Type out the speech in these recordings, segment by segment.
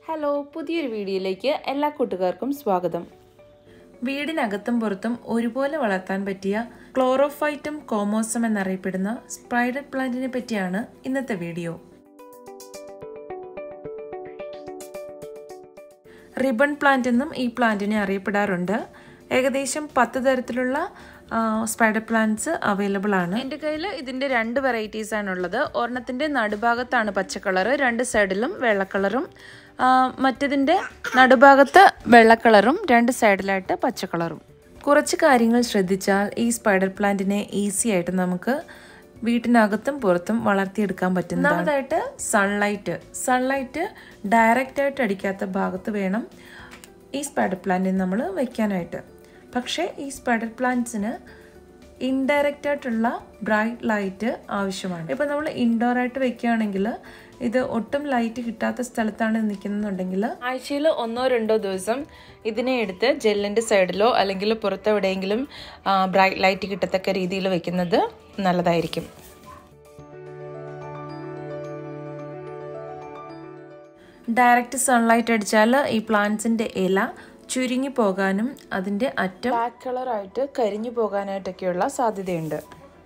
hello പുതിയൊരു വീഡിയോയിലേക്ക് എല്ലാ കൂട്ടുകാർക്കും സ്വാഗതം വീടിനകത്തും പുറത്തും ഒരുപോലെ വളർത്താൻ പറ്റിയ ക്ലോറോഫൈറ്റം കോമോസം എന്നറിയപ്പെടുന്ന സ്പൈഡർ പ്ലാന്റിനെ പറ്റിയാണ് ഇന്നത്തെ വീഡിയോ റിബൺ പ്ലാന്റ് എന്നും ഈ പ്ലാന്റിനെ അറിയപ്പെടാറുണ്ട് ഏകദേശം പത്ത് തരത്തിലുള്ള സ്പൈഡർ പ്ലാന്റ്സ് അവൈലബിൾ ആണ് എൻ്റെ കയ്യിൽ ഇതിൻ്റെ രണ്ട് വെറൈറ്റീസ് ആണുള്ളത് ഒരെണ്ണത്തിൻ്റെ നടുഭാഗത്താണ് പച്ച കളറ് രണ്ട് സൈഡിലും വെള്ള കളറും മറ്റതിൻ്റെ നടുഭാഗത്ത് വെള്ള കളറും രണ്ട് സൈഡിലായിട്ട് പച്ച കളറും കുറച്ച് കാര്യങ്ങൾ ശ്രദ്ധിച്ചാൽ ഈ സ്പൈഡർ പ്ലാന്റിനെ ഈസി ആയിട്ട് നമുക്ക് വീട്ടിനകത്തും പുറത്തും വളർത്തിയെടുക്കാൻ പറ്റും ഒന്നാമതായിട്ട് സൺലൈറ്റ് സൺലൈറ്റ് ഡയറക്റ്റ് ആയിട്ട് അടിക്കാത്ത ഭാഗത്ത് വേണം ഈ സ്പൈഡർ പ്ലാന്റിന് നമ്മൾ വയ്ക്കാനായിട്ട് പക്ഷേ ഈ സ്പൈഡർ പ്ലാന്റ്സിന് ഇൻഡയറക്റ്റ് ആയിട്ടുള്ള ബ്രൈറ്റ് ലൈറ്റ് ആവശ്യമാണ് ഇപ്പം നമ്മൾ ഇൻഡോർ ആയിട്ട് വെക്കുകയാണെങ്കിൽ ഇത് ഒട്ടും ലൈറ്റ് കിട്ടാത്ത സ്ഥലത്താണ് നിൽക്കുന്നുണ്ടെങ്കിൽ ആഴ്ചയിൽ ഒന്നോ രണ്ടോ ദിവസം ഇതിനെ എടുത്ത് ജെല്ലിൻ്റെ സൈഡിലോ അല്ലെങ്കിൽ പുറത്തെവിടെയെങ്കിലും ബ്രൈറ്റ് ലൈറ്റ് കിട്ടത്തക്ക രീതിയിൽ വെക്കുന്നത് നല്ലതായിരിക്കും ഡയറക്റ്റ് സൺലൈറ്റ് അടിച്ചാൽ ഈ പ്ലാന്റ്സിൻ്റെ ഇല ചുരുങ്ങി പോകാനും അതിൻ്റെ അറ്റം ബ്ലാക്ക് കളറായിട്ട് കരിഞ്ഞു പോകാനായിട്ടൊക്കെയുള്ള സാധ്യതയുണ്ട്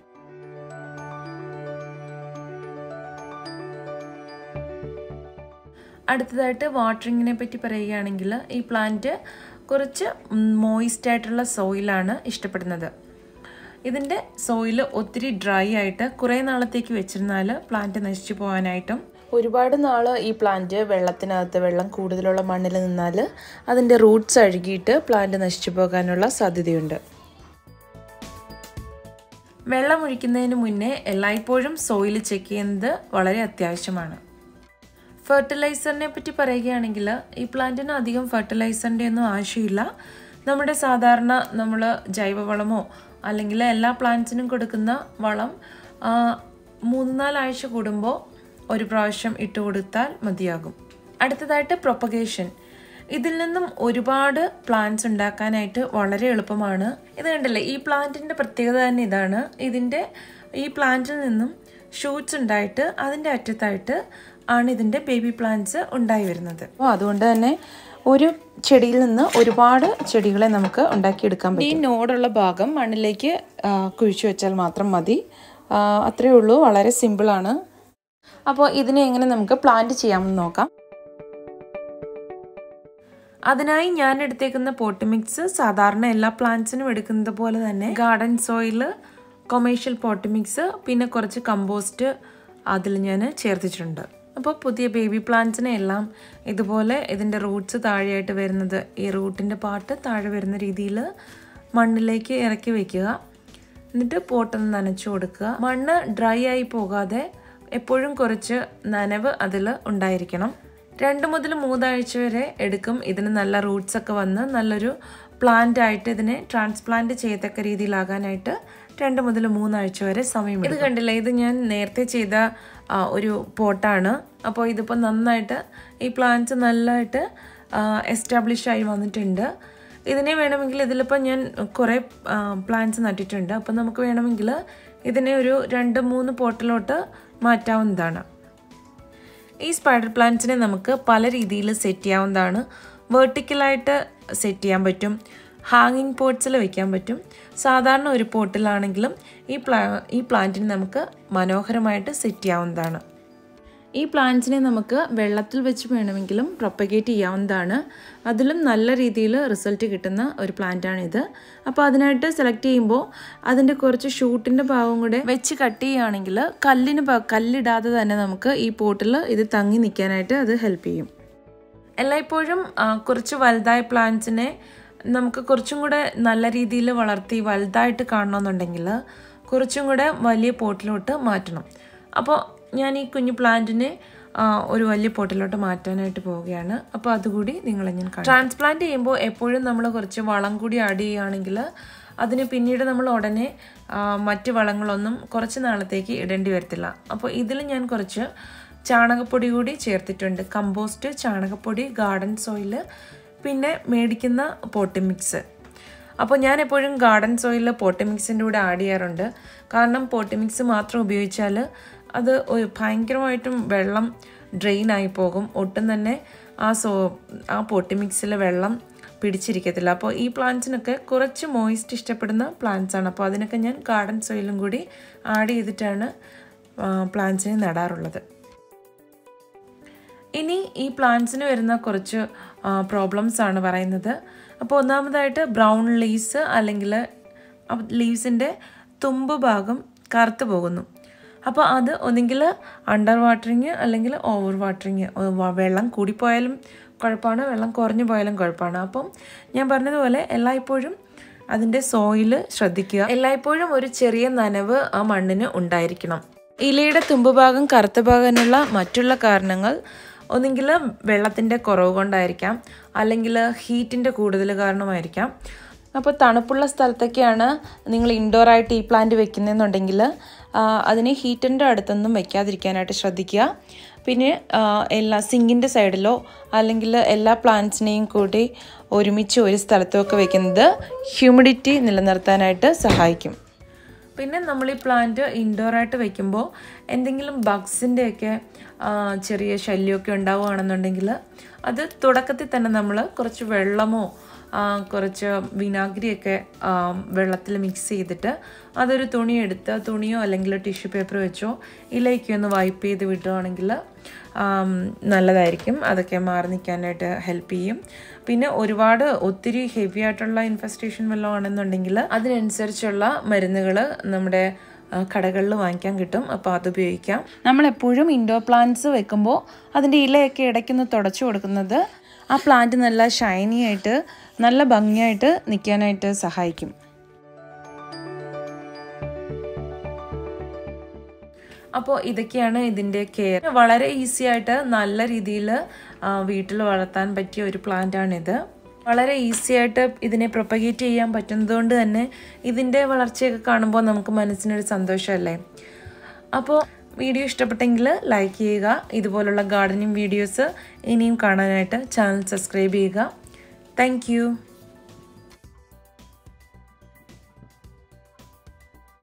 അടുത്തതായിട്ട് വാട്ടറിങ്ങിനെ പറ്റി പറയുകയാണെങ്കിൽ ഈ പ്ലാന്റ് കുറച്ച് മോയിസ്റ്റ് ആയിട്ടുള്ള സോയിലാണ് ഇഷ്ടപ്പെടുന്നത് ഇതിൻ്റെ സോയിൽ ഒത്തിരി ഡ്രൈ ആയിട്ട് കുറേ നാളത്തേക്ക് വെച്ചിരുന്നാൽ പ്ലാന്റ് നശിച്ചു പോകാനായിട്ടും ഒരുപാട് നാൾ ഈ പ്ലാന്റ് വെള്ളത്തിനകത്ത് വെള്ളം കൂടുതലുള്ള മണ്ണിൽ നിന്നാൽ അതിൻ്റെ റൂട്ട്സ് അഴുകിയിട്ട് പ്ലാന്റ് നശിച്ചു പോകാനുള്ള സാധ്യതയുണ്ട് വെള്ളം ഒഴിക്കുന്നതിന് മുന്നേ എല്ലായ്പ്പോഴും സോയിൽ ചെക്ക് ചെയ്യുന്നത് വളരെ അത്യാവശ്യമാണ് ഫെർട്ടിലൈസറിനെ പറ്റി പറയുകയാണെങ്കിൽ ഈ പ്ലാന്റിന് അധികം ഫെർട്ടിലൈസറിൻ്റെ ഒന്നും ആവശ്യമില്ല നമ്മുടെ സാധാരണ നമ്മൾ ജൈവവളമോ അല്ലെങ്കിൽ എല്ലാ പ്ലാന്റ്സിനും കൊടുക്കുന്ന വളം മൂന്ന് നാലാഴ്ച കൂടുമ്പോൾ ഒരു പ്രാവശ്യം ഇട്ട് കൊടുത്താൽ മതിയാകും അടുത്തതായിട്ട് പ്രൊപ്പഗേഷൻ ഇതിൽ നിന്നും ഒരുപാട് പ്ലാന്റ്സ് ഉണ്ടാക്കാനായിട്ട് വളരെ എളുപ്പമാണ് ഇത് കണ്ടില്ലേ ഈ പ്ലാന്റിൻ്റെ പ്രത്യേകത തന്നെ ഇതാണ് ഇതിൻ്റെ ഈ പ്ലാന്റിൽ നിന്നും ഷൂട്ട്സ് ഉണ്ടായിട്ട് അതിൻ്റെ അറ്റത്തായിട്ട് ആണ് ഇതിൻ്റെ ബേബി പ്ലാന്റ്സ് ഉണ്ടായി വരുന്നത് അപ്പോൾ അതുകൊണ്ട് തന്നെ ഒരു ചെടിയിൽ നിന്ന് ഒരുപാട് ചെടികളെ നമുക്ക് ഉണ്ടാക്കിയെടുക്കാൻ പറ്റും ഈ നോടുള്ള ഭാഗം മണ്ണിലേക്ക് കുഴിച്ചു വെച്ചാൽ മാത്രം മതി അത്രയേ ഉള്ളൂ വളരെ സിമ്പിളാണ് അപ്പോൾ ഇതിനെ എങ്ങനെ നമുക്ക് പ്ലാന്റ് ചെയ്യാമെന്ന് നോക്കാം അതിനായി ഞാൻ എടുത്തേക്കുന്ന പോട്ട് മിക്സ് സാധാരണ എല്ലാ പ്ലാന്റ്സിനും എടുക്കുന്നത് പോലെ തന്നെ garden soil commercial pot mix പിന്നെ കുറച്ച് കമ്പോസ്റ്റ് അതിൽ ഞാൻ ചേർത്തിട്ടുണ്ട് അപ്പോൾ പുതിയ ബേബി പ്ലാന്റ്സിനെ എല്ലാം ഇതുപോലെ ഇതിൻ്റെ റൂട്ട്സ് താഴെയായിട്ട് വരുന്നത് ഈ റൂട്ടിൻ്റെ പാട്ട് താഴെ വരുന്ന രീതിയിൽ മണ്ണിലേക്ക് ഇറക്കി വയ്ക്കുക എന്നിട്ട് പോട്ടൊന്ന് നനച്ചു കൊടുക്കുക മണ്ണ് ഡ്രൈ ആയി പോകാതെ എപ്പോഴും കുറച്ച് നനവ് അതിൽ ഉണ്ടായിരിക്കണം രണ്ട് മുതൽ മൂന്നാഴ്ച വരെ എടുക്കും ഇതിന് നല്ല റൂട്ട്സ് ഒക്കെ വന്ന് നല്ലൊരു പ്ലാന്റ് ആയിട്ട് ഇതിനെ ട്രാൻസ്പ്ലാന്റ് ചെയ്യത്തക്ക രീതിയിലാകാനായിട്ട് രണ്ട് മുതൽ മൂന്നാഴ്ച വരെ സമയം ഇത് കണ്ടില്ല ഇത് ഞാൻ നേരത്തെ ചെയ്ത ഒരു പോട്ടാണ് അപ്പോൾ ഇതിപ്പോൾ നന്നായിട്ട് ഈ പ്ലാന്റ്സ് നല്ലതായിട്ട് എസ്റ്റാബ്ലിഷ് ആയി വന്നിട്ടുണ്ട് ഇതിനെ വേണമെങ്കിൽ ഇതിലിപ്പോൾ ഞാൻ കുറേ പ്ലാന്റ്സ് നട്ടിട്ടുണ്ട് അപ്പോൾ നമുക്ക് വേണമെങ്കിൽ ഇതിനെ ഒരു രണ്ട് മൂന്ന് പോട്ടിലോട്ട് മാറ്റാവുന്നതാണ് ഈ സ്പൈഡർ പ്ലാന്റ്സിനെ നമുക്ക് പല രീതിയിൽ സെറ്റ് ചെയ്യാവുന്നതാണ് വേർട്ടിക്കലായിട്ട് സെറ്റ് ചെയ്യാൻ പറ്റും ഹാങ്ങിങ് പോട്ട്സിൽ വെക്കാൻ പറ്റും സാധാരണ ഒരു പോട്ടിലാണെങ്കിലും ഈ പ്ലാ ഈ പ്ലാന്റിനെ നമുക്ക് മനോഹരമായിട്ട് സെറ്റ് ചെയ്യാവുന്നതാണ് ഈ പ്ലാന്റ്സിനെ നമുക്ക് വെള്ളത്തിൽ വെച്ച് വേണമെങ്കിലും പ്രൊപ്പഗേറ്റ് ചെയ്യാവുന്നതാണ് അതിലും നല്ല രീതിയിൽ റിസൾട്ട് കിട്ടുന്ന ഒരു പ്ലാന്റാണിത് അപ്പോൾ അതിനായിട്ട് സെലക്ട് ചെയ്യുമ്പോൾ അതിൻ്റെ കുറച്ച് ഷൂട്ടിൻ്റെ ഭാഗം കൂടെ വെച്ച് കട്ട് ചെയ്യുകയാണെങ്കിൽ കല്ലിന് കല്ലിടാതെ തന്നെ നമുക്ക് ഈ പോട്ടിൽ ഇത് തങ്ങി നിൽക്കാനായിട്ട് അത് ഹെൽപ്പ് ചെയ്യും എല്ലായ്പ്പോഴും കുറച്ച് വലുതായ പ്ലാന്റ്സിനെ നമുക്ക് കുറച്ചും കൂടെ നല്ല രീതിയിൽ വളർത്തി വലുതായിട്ട് കാണണമെന്നുണ്ടെങ്കിൽ കുറച്ചും കൂടെ വലിയ പോട്ടിലോട്ട് മാറ്റണം അപ്പോൾ ഞാൻ ഈ കുഞ്ഞു പ്ലാന്റിനെ ഒരു വലിയ പോട്ടിലോട്ട് മാറ്റാനായിട്ട് പോവുകയാണ് അപ്പോൾ അതുകൂടി നിങ്ങളെ ഞാൻ കാണാം ട്രാൻസ്പ്ലാന്റ് ചെയ്യുമ്പോൾ എപ്പോഴും നമ്മൾ കുറച്ച് വളം കൂടി ആഡ് ചെയ്യുകയാണെങ്കിൽ അതിന് പിന്നീട് നമ്മൾ ഉടനെ മറ്റ് വളങ്ങളൊന്നും കുറച്ച് നാളത്തേക്ക് ഇടേണ്ടി വരത്തില്ല അപ്പോൾ ഇതിൽ ഞാൻ കുറച്ച് ചാണകപ്പൊടി കൂടി ചേർത്തിട്ടുണ്ട് കമ്പോസ്റ്റ് ചാണകപ്പൊടി ഗാർഡൻ സോയിൽ പിന്നെ മേടിക്കുന്ന പോട്ടി മിക്സ് അപ്പോൾ ഞാൻ എപ്പോഴും ഗാർഡൻ സോയിൽ പോട്ടി മിക്സിൻ്റെ കൂടെ ആഡ് ചെയ്യാറുണ്ട് കാരണം പോട്ടി മിക്സ് മാത്രം ഉപയോഗിച്ചാൽ അത് ഒരു ഭയങ്കരമായിട്ടും വെള്ളം ഡ്രെയിൻ ആയി പോകും ഒട്ടും തന്നെ ആ സോ ആ പൊട്ടി മിക്സിൽ വെള്ളം പിടിച്ചിരിക്കത്തില്ല അപ്പോൾ ഈ പ്ലാന്റ്സിനൊക്കെ കുറച്ച് മോയിസ്റ്റ് ഇഷ്ടപ്പെടുന്ന പ്ലാന്റ്സ് ആണ് അപ്പോൾ അതിനൊക്കെ ഞാൻ ഗാർഡൻ സോയിലും കൂടി ആഡ് ചെയ്തിട്ടാണ് പ്ലാന്റ്സിനെ നടാറുള്ളത് ഇനി ഈ പ്ലാന്റ്സിന് വരുന്ന കുറച്ച് പ്രോബ്ലംസ് ആണ് പറയുന്നത് അപ്പോൾ ഒന്നാമതായിട്ട് ബ്രൗൺ ലീവ്സ് അല്ലെങ്കിൽ ലീവ്സിൻ്റെ തുമ്പ് ഭാഗം കറുത്ത് പോകുന്നു അപ്പോൾ അത് ഒന്നുകിൽ അണ്ടർ വാട്ടറിങ് അല്ലെങ്കിൽ ഓവർ വാട്ടറിങ് വെള്ളം കൂടിപ്പോയാലും കുഴപ്പമാണ് വെള്ളം കുറഞ്ഞു പോയാലും കുഴപ്പമാണ് അപ്പം ഞാൻ പറഞ്ഞതുപോലെ എല്ലായ്പ്പോഴും അതിൻ്റെ സോയിൽ ശ്രദ്ധിക്കുക എല്ലായ്പ്പോഴും ഒരു ചെറിയ നനവ് ആ മണ്ണിന് ഉണ്ടായിരിക്കണം ഇലയുടെ തുമ്പുഭാഗം കറുത്ത ഭാഗത്തിനുള്ള മറ്റുള്ള കാരണങ്ങൾ ഒന്നുകിൽ വെള്ളത്തിൻ്റെ കുറവ് കൊണ്ടായിരിക്കാം അല്ലെങ്കിൽ ഹീറ്റിൻ്റെ കൂടുതൽ കാരണമായിരിക്കാം അപ്പോൾ തണുപ്പുള്ള സ്ഥലത്തൊക്കെയാണ് നിങ്ങൾ ഇൻഡോർ ആയിട്ട് ഈ പ്ലാന്റ് വെക്കുന്നതെന്നുണ്ടെങ്കിൽ അതിനെ ഹീറ്റിൻ്റെ അടുത്തൊന്നും വെക്കാതിരിക്കാനായിട്ട് ശ്രദ്ധിക്കുക പിന്നെ എല്ലാ സിങ്കിൻ്റെ സൈഡിലോ അല്ലെങ്കിൽ എല്ലാ പ്ലാന്റ്സിനെയും കൂടി ഒരുമിച്ച് ഒരു സ്ഥലത്തുമൊക്കെ വെക്കുന്നത് ഹ്യൂമിഡിറ്റി നിലനിർത്താനായിട്ട് സഹായിക്കും പിന്നെ നമ്മൾ ഈ പ്ലാന്റ് ഇൻഡോർ ആയിട്ട് വെക്കുമ്പോൾ എന്തെങ്കിലും ബഗ്സിൻ്റെയൊക്കെ ചെറിയ ശല്യമൊക്കെ ഉണ്ടാവുകയാണെന്നുണ്ടെങ്കിൽ അത് തുടക്കത്തിൽ തന്നെ നമ്മൾ കുറച്ച് വെള്ളമോ കുറച്ച് വിനാഗിരിയൊക്കെ വെള്ളത്തിൽ മിക്സ് ചെയ്തിട്ട് അതൊരു തുണി എടുത്ത് തുണിയോ അല്ലെങ്കിൽ ടിഷ്യൂ പേപ്പർ വെച്ചോ ഇലയ്ക്ക് ഒന്ന് വൈപ്പ് ചെയ്ത് വിടുകയാണെങ്കിൽ നല്ലതായിരിക്കും അതൊക്കെ മാറി നിൽക്കാനായിട്ട് ഹെൽപ്പ് ചെയ്യും പിന്നെ ഒരുപാട് ഒത്തിരി ഹെവി ആയിട്ടുള്ള ഇൻഫെസ്റ്റേഷൻ വല്ലതും ആണെന്നുണ്ടെങ്കിൽ അതിനനുസരിച്ചുള്ള മരുന്നുകൾ നമ്മുടെ കടകളിൽ വാങ്ങിക്കാൻ കിട്ടും അപ്പോൾ അത് ഉപയോഗിക്കാം നമ്മൾ എപ്പോഴും ഇൻഡോർ പ്ലാന്റ്സ് വെക്കുമ്പോൾ അതിൻ്റെ ഇലയൊക്കെ ഇടയ്ക്കൊന്ന് തുടച്ചു കൊടുക്കുന്നത് ആ പ്ലാന്റ് നല്ല ഷൈനി ആയിട്ട് നല്ല ഭംഗിയായിട്ട് നിൽക്കാനായിട്ട് സഹായിക്കും അപ്പോൾ ഇതൊക്കെയാണ് ഇതിൻ്റെ കെയർ വളരെ ഈസി ആയിട്ട് നല്ല രീതിയിൽ വീട്ടിൽ വളർത്താൻ പറ്റിയ ഒരു പ്ലാന്റ് ആണിത് വളരെ ഈസി ആയിട്ട് ഇതിനെ പ്രൊപ്പഗേറ്റ് ചെയ്യാൻ പറ്റുന്നതുകൊണ്ട് തന്നെ ഇതിൻ്റെ വളർച്ചയൊക്കെ കാണുമ്പോൾ നമുക്ക് മനസ്സിനൊരു സന്തോഷമല്ലേ അപ്പോൾ വീഡിയോ ഇഷ്ടപ്പെട്ടെങ്കിൽ ലൈക്ക് ചെയ്യുക ഇതുപോലുള്ള ഗാർഡനിങ് വീഡിയോസ് ഇനിയും കാണാനായിട്ട് ചാനൽ സബ്സ്ക്രൈബ് ചെയ്യുക താങ്ക്